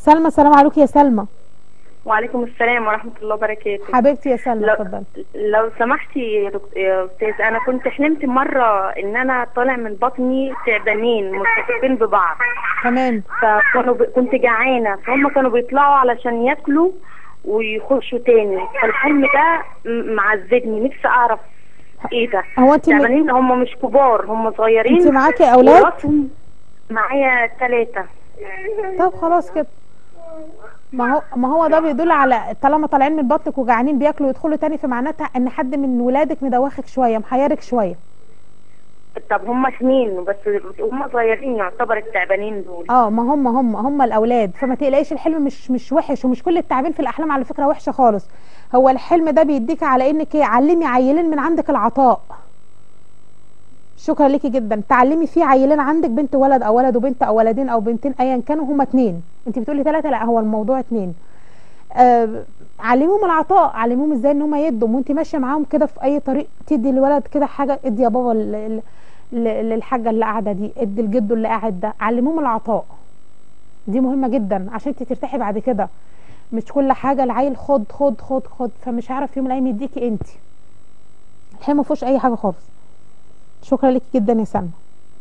سلمى السلام عليكم يا سلمى وعليكم السلام ورحمة الله وبركاته حبيبتي يا سلمى لو, اتفضلي لو سمحتي يا, دكتور يا أستاذ أنا كنت حلمت مرة إن أنا طالع من بطني تعبانين ملتصقين ببعض تمام فكانوا ب... كنت جعانة فهم كانوا بيطلعوا علشان ياكلوا ويخشوا تاني فالحلم ده م- معذبني نفسي أعرف إيه ده هو انت م... تعبانين هم مش كبار هم صغيرين انت معاكي اولاد وراسهم معايا ثلاثة طب خلاص كده ما هو ما هو ده بيدل على طالما طالعين من بطنك وجعانين بياكلوا ويدخلوا تاني فمعناتها ان حد من ولادك مدوخك شويه محيرك شويه طب هم اثنين بس هم صغيرين يعتبر التعبانين دول اه ما هم هم هم الاولاد فما تقلقيش الحلم مش مش وحش ومش كل التعبين في الاحلام على فكره وحشه خالص هو الحلم ده بيديك على انك ايه علمي عيلين من عندك العطاء شكرا ليكي جدا تعلمي فيه عيلين عندك بنت ولد او ولد وبنت او ولدين او بنتين ايا كانوا هما اتنين انت بتقولي ثلاثه لا هو الموضوع اتنين آه علميهم العطاء علميهم ازاي ان هم يدوا وانت ماشيه معاهم كده في اي طريق تدي الولد كده حاجه ادي يا بابا ل- ل- ل- للحاجه اللي قاعده دي ادي الجد اللي قاعد ده علموهم العطاء دي مهمه جدا عشان انت ترتاحي بعد كده مش كل حاجه العيل خد خد خد خد فمش عارف يوم من الايام يديكي انت الحين ما فيهوش اي حاجه خالص شكرا لك جدا يا سلمى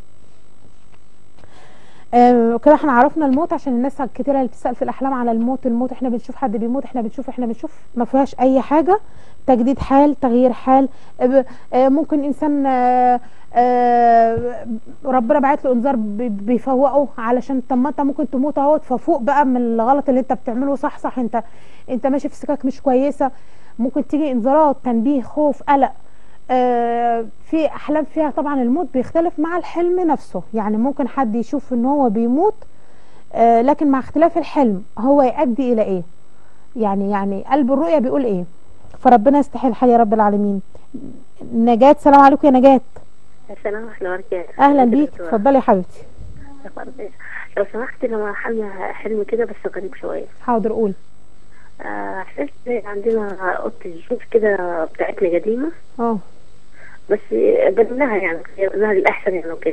آه كده احنا عرفنا الموت عشان الناس الكتيرة اللي بتسأل في الأحلام على الموت الموت احنا بنشوف حد بيموت احنا بنشوف احنا بنشوف ما فيهاش أي حاجة تجديد حال تغيير حال آه آه ممكن إنسان آه آه ربنا بعت له إنذار بي- بيفوقه علشان طب ما أنت ممكن تموت اهوت ففوق بقى من الغلط اللي أنت بتعمله صح صح أنت أنت ماشي في سكك مش كويسة ممكن تيجي إنذارات تنبيه خوف قلق آه، في احلام فيها طبعا الموت بيختلف مع الحلم نفسه يعني ممكن حد يشوف ان هو بيموت آه، لكن مع اختلاف الحلم هو يؤدي الى ايه يعني يعني قلب الرؤيا بيقول ايه فربنا يستحيل الحال يا رب العالمين نجاة سلام عليكم يا نجاة السلام ورحمة الله وبركاته اهلا ازيك يا بيك دكتورة؟ اتفضلي يا حبيبتي أخبارك إيه؟ لو سمحت لما حلم حلم كده بس غريب شوية حاضر قول آه، حلمت عندنا أوضة الجوز كده بتاعتنا قديمة اه بس بناها يعني بناها للأحسن يعني وكده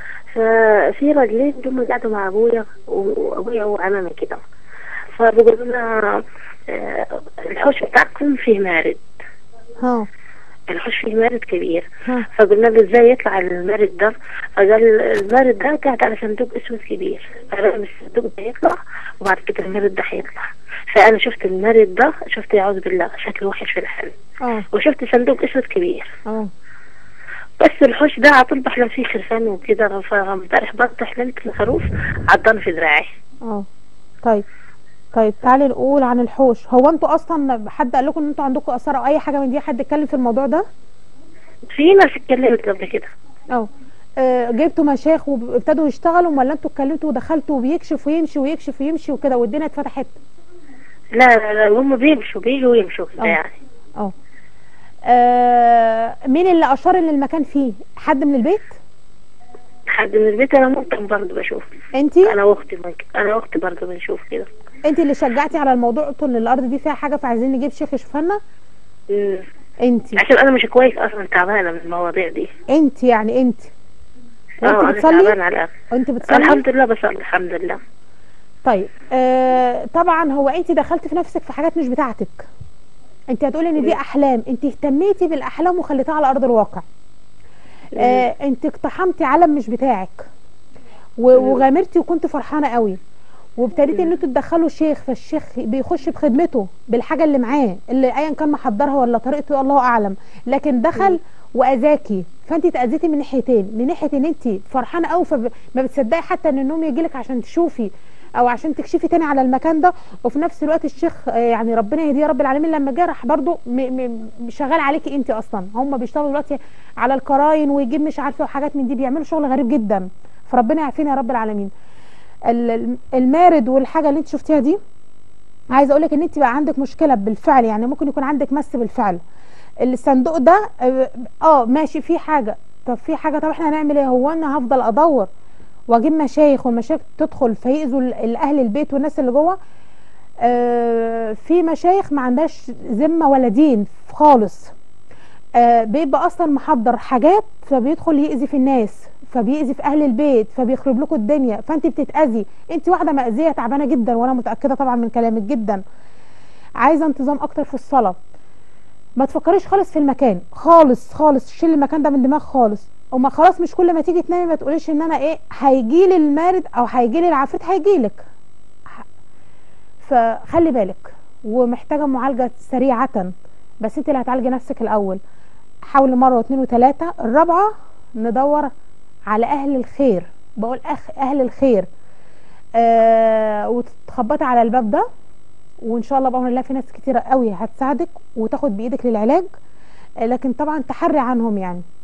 ففي راجلين دول قعدوا مع أبويا وأبويا وعمامي كده فبيقولوا لنا آه، الحوش بتاعكم فيه مارد ها الحوش فيه مارد كبير ها فقلنا له ازاي يطلع المارد ده فقال المارد ده قاعد على صندوق اسود كبير فلازم الصندوق ده يطلع وبعد كده المارد ده هيطلع فانا شفت المارد ده شفت يعوذ بالله شكله وحش في الحلم اه وشفت صندوق اسود كبير اه بس الحوش ده على طول بحلم فيه خرفان وكده فامبارح برضه حلمت الخروف عضان في دراعي اه طيب طيب تعالي نقول عن الحوش هو انتوا اصلا حد قال لكم ان انتوا عندكم اثار او اي حاجه من دي حد اتكلم في الموضوع ده في ناس اتكلمت قبل كده اه آه، جبتوا مشايخ وابتدوا يشتغلوا ولا انتوا اتكلمتوا ودخلتوا وبيكشف ويمشي ويكشف ويمشي وكده والدنيا اتفتحت لا لا لا هم بيمشوا بيجوا ويمشوا كده اه. يعني اه آه، مين اللي اشار ان المكان فيه حد من البيت حد من البيت انا ممكن برضه بشوف انتي انا واختي ممكن انا واختي برضه بنشوف كده انتي اللي شجعتي على الموضوع قلتوا ان الارض دي فيها حاجه فعايزين نجيب شيخ يشوفها لنا مم. انتي عشان انا مش كويس اصلا تعبانه من المواضيع دي انتي يعني انتي اه وانت انا بتصلي تعبانه على الاخر انت بتصلي الحمد لله بصلي الحمد لله طيب آه طبعا هو انت دخلت في نفسك في حاجات مش بتاعتك انت هتقولي ان دي احلام انت اهتميتي بالاحلام وخليتها على ارض الواقع آه انت اقتحمتي عالم مش بتاعك و- وغامرتي وكنت فرحانه قوي وابتديتي ان انتوا تدخلوا شيخ فالشيخ بيخش بخدمته بالحاجه اللي معاه اللي ايا كان محضرها ولا طريقته الله اعلم لكن دخل واذاكي فانت اتاذيتي من ناحيتين من ناحيه ان انت فرحانه قوي فما بتصدقي حتى ان النوم يجيلك عشان تشوفي او عشان تكشفي تاني على المكان ده وفي نفس الوقت الشيخ آه، يعني ربنا يهديه يا رب العالمين لما جه راح برضه م- م- شغال عليكي انت اصلا هم بيشتغلوا دلوقتي على القراين ويجيب مش عارفه وحاجات من دي بيعملوا شغل غريب جدا فربنا يعافينا يا رب العالمين ال- المارد والحاجه اللي انت شفتيها دي عايزه اقول لك ان انت بقى عندك مشكله بالفعل يعني ممكن يكون عندك مس بالفعل الصندوق ده اه آه، ماشي في حاجه طب في حاجه طب احنا هنعمل ايه هو انا هفضل ادور واجيب مشايخ والمشايخ تدخل فيأذوا ال- الاهل البيت والناس اللي جوه آه في مشايخ ما عندهاش ذمه ولا دين خالص آه بيبقى اصلا محضر حاجات فبيدخل يأذي في الناس فبيأذي في اهل البيت فبيخرب لكم الدنيا فانت بتتأذي انت واحده مأذيه تعبانه جدا وانا متأكده طبعا من كلامك جدا عايزه انتظام اكتر في الصلاه ما تفكريش خالص في المكان خالص خالص شيل المكان ده من دماغك خالص وما خلاص مش كل ما تيجي تنامي ما تقوليش ان انا ايه هيجي لي المارد او هيجي لي العفريت هيجي لك فخلي بالك ومحتاجه معالجه سريعه بس انت اللي هتعالجي نفسك الاول حاولي مره واثنين وثلاثه الرابعه ندور على اهل الخير بقول أخ اهل الخير آه وتخبطي على الباب ده وان شاء الله بامر الله في ناس كتيره قوي هتساعدك وتاخد بايدك للعلاج آه، لكن طبعا تحري عنهم يعني